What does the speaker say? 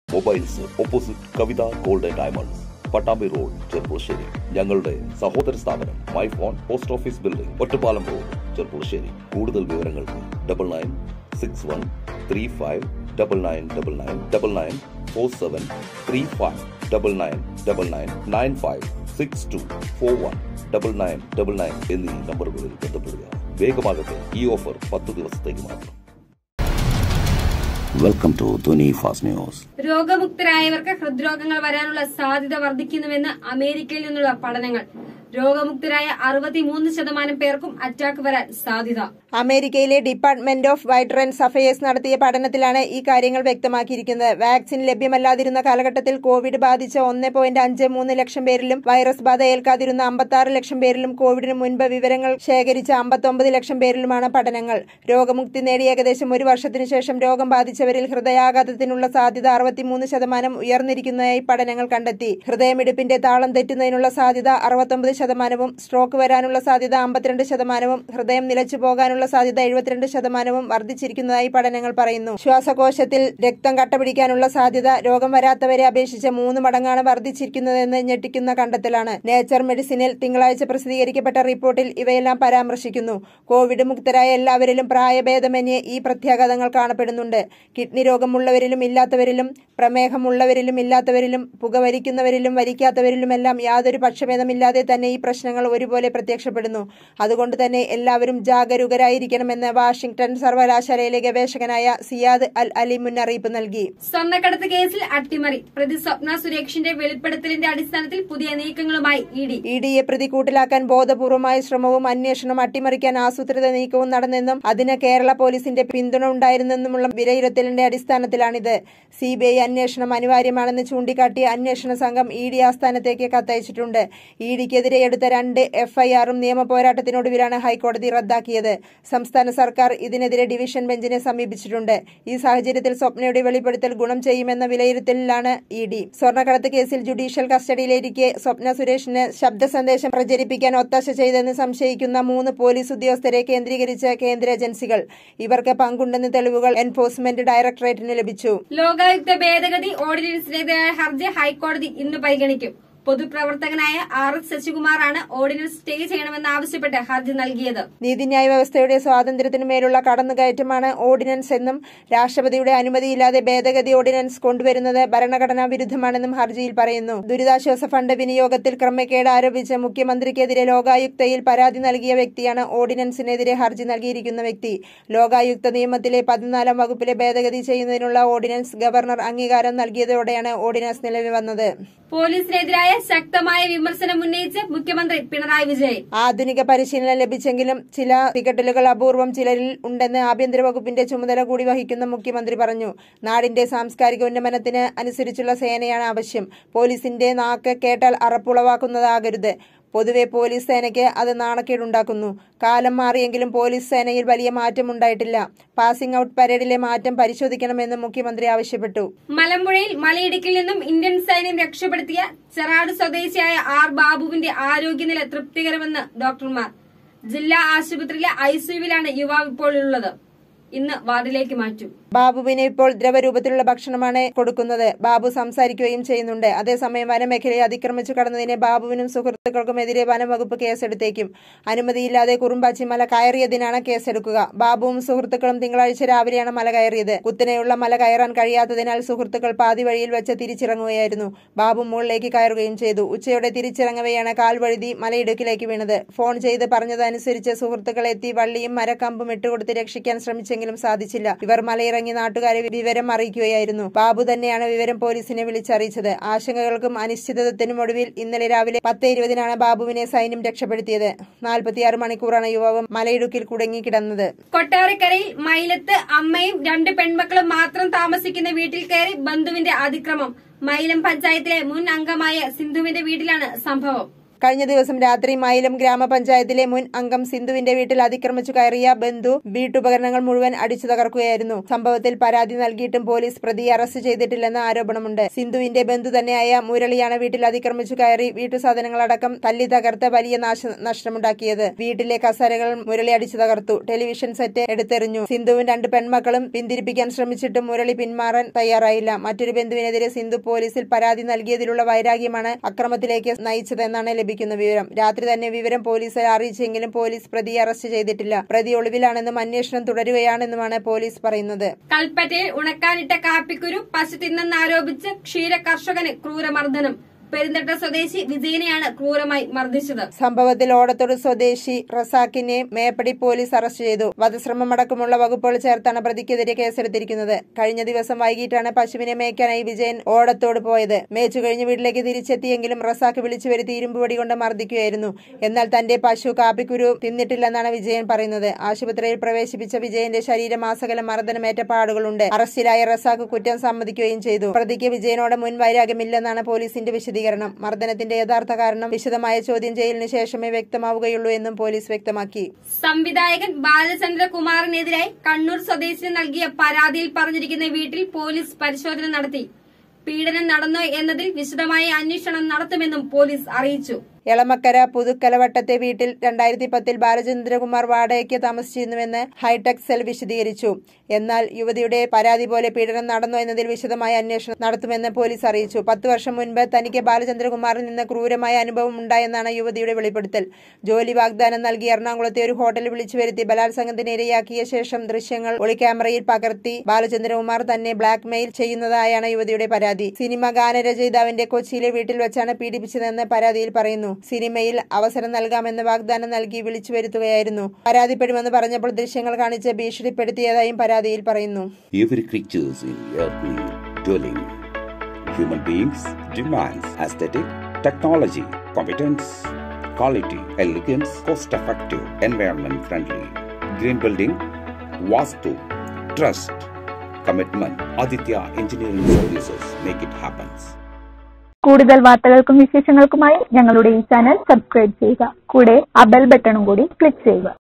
Mobiles opposite Kavitha gold and diamonds Pattambi road Cherpulassery ഞങ്ങളുടെ സഹോദര സ്ഥാപനം my phone post office building Ottapalam road Cherpulassery കൂടുതൽ വിവരങ്ങൾക്ക് double nine six one three five double nine double nine double nine four seven three five double nine double nine nine five six two four one double nine double nine എന്നീ നമ്പറുകളിൽ ബന്ധപ്പെടുക വേഗമാകട്ടെ ഈ offer പത്ത് ദിവസത്തേക്ക് മാത്രം welcome to Dhwani fast news രോഗമുക്തരായവർക്ക് ഹൃദ്രോഗങ്ങൾ വരാനുള്ള സാധ്യത വർദ്ധിക്കുന്നുവെന്ന് അമേരിക്കയിൽ നിന്നുള്ള പഠനങ്ങൾ രോഗമുക്തരായ അറുപത്തിമൂന്ന് ശതമാനം പേർക്കും അറ്റാക്ക് വരാൻ സാധ്യത അമേരിക്കയിലെ ഡിപ്പാർട്ട്മെന്റ് ഓഫ് വൈഡ്രൻസ് അഫയേഴ്സ് നടത്തിയ പഠനത്തിലാണ് ഈ കാര്യങ്ങൾ വ്യക്തമാക്കിയിരിക്കുന്നത് വാക്സിൻ ലഭ്യമല്ലാതിരുന്ന കാലഘട്ടത്തിൽ കോവിഡ് ബാധിച്ച ഒന്ന് പോയിന്റ് അഞ്ച് മൂന്ന് ലക്ഷം പേരിലും വൈറസ് ബാധ ഏൽക്കാതിരുന്ന അമ്പത്തി ലക്ഷം പേരിലും കോവിഡിന് മുൻപ് വിവരങ്ങൾ ശേഖരിച്ച അമ്പത്തൊമ്പത് ലക്ഷം പേരിലുമാണ് പഠനങ്ങൾ രോഗമുക്തി നേടി ഏകദേശം ഒരു വർഷത്തിനു ശേഷം രോഗം ബാധിച്ചവരിൽ ഹൃദയാഘാതത്തിനുള്ള സാധ്യത അറുപത്തിമൂന്ന് ശതമാനം ഉയർന്നിരിക്കുന്നതായി പഠനങ്ങൾ കണ്ടെത്തി ഹൃദയമിടിപ്പിന്റെ താളം തെറ്റുന്നതിനുള്ള സാധ്യത അറുപത്തൊമ്പത് ശതമാനവും സ്ട്രോക്ക് വരാനുള്ള സാധ്യത അമ്പത്തിരണ്ട് ശതമാനവും ഹൃദയം നിലച്ചു പോകാനുള്ള സാധ്യത എഴുപത്തിരണ്ട് ശതമാനവും വർദ്ധിച്ചിരിക്കുന്നതായി പഠനങ്ങൾ പറയുന്നു ശ്വാസകോശത്തിൽ രക്തം കട്ടപിടിക്കാനുള്ള സാധ്യത രോഗം വരാത്തവരെ അപേക്ഷിച്ച് മൂന്ന് മടങ്ങാണ് വർദ്ധിച്ചിരിക്കുന്നതെന്ന് ഞെട്ടിക്കുന്ന കണ്ടെത്തലാണ് നേച്ചർ മെഡിസിനിൽ തിങ്കളാഴ്ച പ്രസിദ്ധീകരിക്കപ്പെട്ട റിപ്പോർട്ടിൽ ഇവയെല്ലാം പരാമർശിക്കുന്നു കോവിഡ് മുക്തരായ എല്ലാവരിലും പ്രായഭേദമന്യേ ഈ പ്രത്യാഘാതങ്ങൾ കാണപ്പെടുന്നുണ്ട് കിഡ്നി രോഗമുള്ളവരിലും ഇല്ലാത്തവരിലും പ്രമേഹമുള്ളവരിലും ഇല്ലാത്തവരിലും പുകവലിക്കുന്നവരിലും വലിക്കാത്തവരിലുമെല്ലാം യാതൊരു പക്ഷഭേദമില്ലാതെ തന്നെ ഈ പ്രശ്നങ്ങൾ ഒരുപോലെ പ്രത്യക്ഷപ്പെടുന്നു അതുകൊണ്ട് തന്നെ എല്ലാവരും ജാഗരൂകരായിരിക്കണമെന്ന് വാഷിംഗ്ടൺ സർവകലാശാലയിലെ ഗവേഷകനായ സിയാദ് അൽ അലി മുന്നറിയിപ്പ് നൽകി സ്വർണ്ണക്കടത്ത് കേസിൽ അട്ടിമറി പ്രതി സ്വപ്ന സുരേഷിന്റെ വെളിപ്പെടുത്തലിന്റെ അടിസ്ഥാനത്തിൽ പുതിയ നീക്കങ്ങളുമായി ഇ ഡി ഇ ഡിയെ പ്രതികൂട്ടിലാക്കാൻ ബോധപൂർവമായ ശ്രമവും അന്വേഷണം അട്ടിമറിക്കാൻ ആസൂത്രിത നീക്കവും നടന്നെന്നും അതിന് കേരള പോലീസിന്റെ പിന്തുണ ഉണ്ടായിരുന്നെന്നുമുള്ള വിലയിരുത്തലിന്റെ അടിസ്ഥാനത്തിലാണിത് സിബിഐ അന്വേഷണം അനിവാര്യമാണെന്ന് ചൂണ്ടിക്കാട്ടി അന്വേഷണ സംഘം ഇ ഡി ആസ്ഥാനത്തേക്ക് കത്തയച്ചിട്ടുണ്ട് ഇ ഡിക്കെതിരെ എടുത്ത രണ്ട് എഫ്ഐആറും നിയമ പോരാട്ടത്തിനൊടുവിലാണ് ഹൈക്കോടതി റദ്ദാക്കിയത് സംസ്ഥാന സർക്കാർ ഇതിനെതിരെ ഡിവിഷൻ ബെഞ്ചിനെ സമീപിച്ചിട്ടുണ്ട് ഈ സാഹചര്യത്തിൽ സ്വപ്നയുടെ വെളിപ്പെടുത്തൽ ഗുണം ചെയ്യുമെന്ന വിലയിരുത്തലിലാണ് ഇ ഡി സ്വർണ്ണക്കടത്ത് കേസിൽ ജുഡീഷ്യൽ കസ്റ്റഡിയിലിരിക്കെ സ്വപ്ന സുരേഷിന് ശബ്ദ സന്ദേശം പ്രചരിപ്പിക്കാൻ ഒത്താശ ചെയ്തെന്ന് സംശയിക്കുന്ന മൂന്ന് പോലീസ് ഉദ്യോഗസ്ഥരെ കേന്ദ്രീകരിച്ച് കേന്ദ്ര ഏജൻസികൾ ഇവർക്ക് പങ്കുണ്ടെന്ന് തെളിവുകൾ എൻഫോഴ്സ്മെന്റ് ഡയറക്ടറേറ്റിന് ലഭിച്ചു ലോകായുക്ത ഭേദഗതി ഓർഡിനൻസിനെതിരായ ഹർജി ഹൈക്കോടതി ഇന്ന് പരിഗണിക്കും പൊതുപ്രവർത്തകനായ ആർ എസ് ശശികുമാറാണ് ഓർഡിനൻസ് സ്റ്റേ ചെയ്യണമെന്നാവശ്യപ്പെട്ട് ഹർജി നൽകിയത് നീതിന്യായ വ്യവസ്ഥയുടെ സ്വാതന്ത്ര്യത്തിനു മേലുള്ള കടന്നുകയറ്റമാണ് ഓർഡിനൻസ് എന്നും രാഷ്ട്രപതിയുടെ അനുമതിയില്ലാതെ ഭേദഗതി ഓർഡിനൻസ് കൊണ്ടുവരുന്നത് ഭരണഘടനാ വിരുദ്ധമാണെന്നും ഹർജിയിൽ പറയുന്നു ദുരിതാശ്വാസ ഫണ്ട് വിനിയോഗത്തിൽ ക്രമക്കേട് ആരോപിച്ച് മുഖ്യമന്ത്രിക്കെതിരെ ലോകായുക്തയിൽ പരാതി നൽകിയ വ്യക്തിയാണ് ഓർഡിനൻസിനെതിരെ ഹർജി നൽകിയിരിക്കുന്ന വ്യക്തി ലോകായുക്ത നിയമത്തിലെ പതിനാലാം വകുപ്പിലെ ഭേദഗതി ചെയ്യുന്നതിനുള്ള ഓർഡിനൻസ് ഗവർണർ അംഗീകാരം നൽകിയതോടെയാണ് ഓർഡിനൻസ് നിലവിൽ വന്നത് പോലീസിനെതിരായ ശക്തമായ വിമർശനം ഉന്നയിച്ച് മുഖ്യമന്ത്രി പിണറായി വിജയൻ ആധുനിക പരിശീലനം ലഭിച്ചെങ്കിലും ചില തികട്ടലുകൾ അപൂർവം ചിലരിൽ ഉണ്ടെന്ന് ആഭ്യന്തര വകുപ്പിന്റെ ചുമതല കൂടി വഹിക്കുന്ന മുഖ്യമന്ത്രി പറഞ്ഞു നാടിന്റെ സാംസ്കാരിക ഉന്നമനത്തിന് അനുസരിച്ചുള്ള സേനയാണ് ആവശ്യം പോലീസിന്റെ നാക്ക് കേട്ടാൽ അറപ്പുളവാക്കുന്നതാകരുത് പൊതുവെ പോലീസ് സേനയ്ക്ക് അത് നാണക്കേടുണ്ടാക്കുന്നു കാലം മാറിയെങ്കിലും പോലീസ് സേനയിൽ വലിയ മാറ്റമുണ്ടായിട്ടില്ല പാസിംഗ് ഔട്ട് പരേഡിലെ മാറ്റം പരിശോധിക്കണമെന്ന് മുഖ്യമന്ത്രി ആവശ്യപ്പെട്ടു മലമ്പുഴയിൽ മലയിടുക്കിൽ നിന്നും ഇന്ത്യൻ സൈന്യം രക്ഷപ്പെടുത്തിയ ചെറാട് സ്വദേശിയായ ആർ ബാബുവിന്റെ ആരോഗ്യനില തൃപ്തികരമെന്ന് ഡോക്ടർമാർ ജില്ലാ ആശുപത്രിയിലെ ഐസിയുവിലാണ് യുവാവ് ഇപ്പോൾ ഉള്ളത് ഇന്ന് വാർഡിലേക്ക് മാറ്റും ബാബുവിന് ഇപ്പോൾ ദ്രവരൂപത്തിലുള്ള ഭക്ഷണമാണ് കൊടുക്കുന്നത് ബാബു സംസാരിക്കുകയും ചെയ്യുന്നുണ്ട് അതേസമയം വനമേഖലയെ അതിക്രമിച്ചു കടന്നതിന് ബാബുവിനും സുഹൃത്തുക്കൾക്കുമെതിരെ വനംവകുപ്പ് കേസെടുത്തേക്കും അനുമതിയില്ലാതെ കുറുമ്പാച്ചി മല കയറിയതിനാണ് കേസെടുക്കുക ബാബുവും സുഹൃത്തുക്കളും തിങ്കളാഴ്ച രാവിലെയാണ് മല കയറിയത് കുത്തനെയുള്ള മല കയറാൻ കഴിയാത്തതിനാൽ സുഹൃത്തുക്കൾ പാതി വഴിയിൽ വെച്ച് തിരിച്ചിറങ്ങുകയായിരുന്നു ബാബു മുകളിലേക്ക് കയറുകയും ചെയ്തു ഉച്ചയോടെ തിരിച്ചിറങ്ങവെയാണ് കാൽ വഴുതി മലയിടുക്കിലേക്ക് വീണത് ഫോൺ ചെയ്ത് പറഞ്ഞതനുസരിച്ച് സുഹൃത്തുക്കൾ എത്തി വള്ളിയും മരക്കമ്പും ഇട്ടുകൊടുത്ത് രക്ഷിക്കാൻ ശ്രമിച്ചെങ്കിലും സാധിച്ചില്ല ഇവർ മലയിറങ്ങി നാട്ടുകാരെ വിവരം അറിയിക്കുകയായിരുന്നു ബാബു തന്നെയാണ് വിവരം പോലീസിനെ വിളിച്ചറിയിച്ചത് ആശങ്കകൾക്കും അനിശ്ചിതത്വത്തിനും ഒടുവിൽ ഇന്നലെ രാവിലെ പത്ത് ഇരുപതിനാണ് ബാബുവിനെ സൈന്യം രക്ഷപ്പെടുത്തിയത് നാൽപ്പത്തിയാറ് മണിക്കൂറാണ് യുവാവ് മലയിടുക്കിൽ കുടുങ്ങിക്കിടന്നത് കൊട്ടാരക്കരയിൽ മൈലത്ത് അമ്മയും രണ്ട് പെൺമക്കളും മാത്രം താമസിക്കുന്ന വീട്ടിൽ കയറി ബന്ധുവിന്റെ അതിക്രമം മൈലം പഞ്ചായത്തിലെ മുൻ അംഗമായ സിന്ധുവിന്റെ വീട്ടിലാണ് സംഭവം കഴിഞ്ഞ ദിവസം രാത്രി മൈലം ഗ്രാമപഞ്ചായത്തിലെ മുൻ അംഗം സിന്ധുവിന്റെ വീട്ടിൽ അതിക്രമിച്ചു കയറിയ ബന്ധു വീട്ടുപകരണങ്ങൾ മുഴുവൻ അടിച്ചു തകർക്കുകയായിരുന്നു സംഭവത്തിൽ പരാതി നൽകിയിട്ടും പോലീസ് പ്രതിയെ അറസ്റ്റ് ചെയ്തിട്ടില്ലെന്ന ആരോപണമുണ്ട് സിന്ധുവിന്റെ ബന്ധു തന്നെയായ മുരളിയാണ് വീട്ടിൽ അതിക്രമിച്ചു കയറി വീട്ടുസാധനങ്ങളടക്കം തല്ലി തകർത്ത് വലിയ നാശ നഷ്ടമുണ്ടാക്കിയത് വീട്ടിലെ കസേരകൾ മുരളി അടിച്ചു തകർത്തു ടെലിവിഷൻ സെറ്റ് എടുത്തെറിഞ്ഞു സിന്ധുവും രണ്ട് പെൺമക്കളും പിന്തിരിപ്പിക്കാൻ ശ്രമിച്ചിട്ടും മുരളി പിന്മാറാൻ തയ്യാറായില്ല മറ്റൊരു ബന്ധുവിനെതിരെ സിന്ധു പോലീസിൽ പരാതി നൽകിയതിലുള്ള വൈരാഗ്യമാണ് അക്രമത്തിലേക്ക് നയിച്ചതെന്നാണ് ലഭിക്കുന്ന വിവരം രാത്രി തന്നെ വിവരം പോലീസിൽ അറിയിച്ചെങ്കിലും പോലീസ് പ്രതിയെ അറസ്റ്റ് ചെയ്തിട്ടില്ല പ്രതി ഒളിവിലാണെന്നും അന്വേഷണം തുടരുകയാണെന്നുമാണ് പോലീസ് പറയുന്നത് കൽപ്പറ്റയിൽ ഉണക്കാനിട്ട കാപ്പിക്കുരു പശു തിന്നെന്നാരോപിച്ച് ക്ഷീര കർഷകന് ക്രൂരമർദ്ദനം പെരുന്തട്ട സ്വദേശി വിജയനെയാണ് ക്രൂരമായി മർദ്ദിച്ചത് സംഭവത്തിൽ ഓടത്തോട് സ്വദേശി റസാഖിനെ മേപ്പടി പോലീസ് അറസ്റ്റ് ചെയ്തു വധശ്രമമടക്കമുള്ള വകുപ്പുകൾ ചേർത്താണ് പ്രതിക്കെതിരെ കേസെടുത്തിരിക്കുന്നത് കഴിഞ്ഞ ദിവസം വൈകിട്ടാണ് പശുവിനെ മേയ്ക്കാനായി വിജയൻ ഓടത്തോട് പോയത് മേച്ചു കഴിഞ്ഞ് വീട്ടിലേക്ക് തിരിച്ചെത്തിയെങ്കിലും റസാഖ് വിളിച്ചു വരുത്തി ഇരുമ്പുപടി കൊണ്ട് മർദ്ദിക്കുകയായിരുന്നു എന്നാൽ തന്റെ പശു കാപ്പിക്കുരു തിന്നിട്ടില്ലെന്നാണ് വിജയൻ പറയുന്നത് ആശുപത്രിയിൽ പ്രവേശിപ്പിച്ച വിജയന്റെ ശരീരമാസകലം മർദ്ദനമേറ്റ പാടുകളുണ്ട് അറസ്റ്റിലായ റസാഖ് കുറ്റം സമ്മതിക്കുകയും ചെയ്തു പ്രതിക്ക് വിജയനോട് മുൻ വൈരാഗ്യമില്ലെന്നാണ് പോലീസിന്റെ വിശദീകരണം മർദ്ദനത്തിന്റെ യഥാർത്ഥ കാരണം വിശദമായ ചോദ്യം ചെയ്യലിന് ശേഷമേ വ്യക്തമാവുകയുള്ളൂ എന്നും പോലീസ് വ്യക്തമാക്കി സംവിധായകൻ ബാലചന്ദ്രകുമാറിനെതിരായി കണ്ണൂർ സ്വദേശിന് നൽകിയ പരാതിയിൽ പറഞ്ഞിരിക്കുന്ന വീട്ടിൽ പോലീസ് പരിശോധന നടത്തി പീഡനം നടന്നോ എന്നതിൽ വിശദമായ അന്വേഷണം നടത്തുമെന്നും പോലീസ് അറിയിച്ചു എളമക്കര പുതുക്കലവട്ടത്തെ വീട്ടിൽ രണ്ടായിരത്തി പത്തിൽ ബാലചന്ദ്രകുമാർ വാടകയ്ക്ക് താമസിച്ചിരുന്നുവെന്ന് ഹൈടെക് സെൽ വിശദീകരിച്ചു എന്നാൽ യുവതിയുടെ പരാതി പോലെ പീഡനം നടന്നോ എന്നതിൽ വിശദമായ അന്വേഷണം നടത്തുമെന്ന് പോലീസ് അറിയിച്ചു പത്ത് വർഷം മുൻപ് തനിക്ക് ബാലചന്ദ്രകുമാറിൽ നിന്ന് ക്രൂരമായ അനുഭവം ഉണ്ടായെന്നാണ് യുവതിയുടെ വെളിപ്പെടുത്തൽ ജോലി വാഗ്ദാനം നൽകി എറണാകുളത്തെ ഒരു ഹോട്ടലിൽ വിളിച്ചു വരുത്തി ബലാത്സംഗത്തിന് ഇരയാക്കിയ ശേഷം ദൃശ്യങ്ങൾ ഒളിക്യാമറയിൽ പകർത്തി ബാലചന്ദ്രകുമാർ തന്നെ ബ്ലാക്ക്മെയിൽ ചെയ്യുന്നതായാണ് യുവതിയുടെ പരാതി സിനിമ ഗാനരചയിതാവിന്റെ കൊച്ചിയിലെ വീട്ടിൽ വെച്ചാണ് പീഡിപ്പിച്ചതെന്ന് പരാതിയിൽ പറയുന്നു സിനിമയിൽ അവസരം നൽകാമെന്ന് വാഗ്ദാനം നൽകി വിളിച്ചു വരുത്തുകയായിരുന്നു പരാതിപ്പെടുമെന്ന് പറഞ്ഞപ്പോൾ ദൃശ്യങ്ങൾ കാണിച്ച് ഭീഷണിപ്പെടുത്തിയതായും പരാതിയിൽ പറയുന്നു Every creatures in earthly dwelling. Human beings demands aesthetic, technology, competence, quality, elegance, cost-effective, environment-friendly, green building, vastu, trust, commitment. Aditya Engineering Services make it happen. കൂടുതൽ വാർത്തകൾക്കും വിശേഷങ്ങൾക്കുമായി ഞങ്ങളുടെ ഈ ചാനൽ സബ്സ്ക്രൈബ് ചെയ്യുക കൂടെ ആ ബെൽ ബട്ടണും കൂടി ക്ലിക്ക് ചെയ്യുക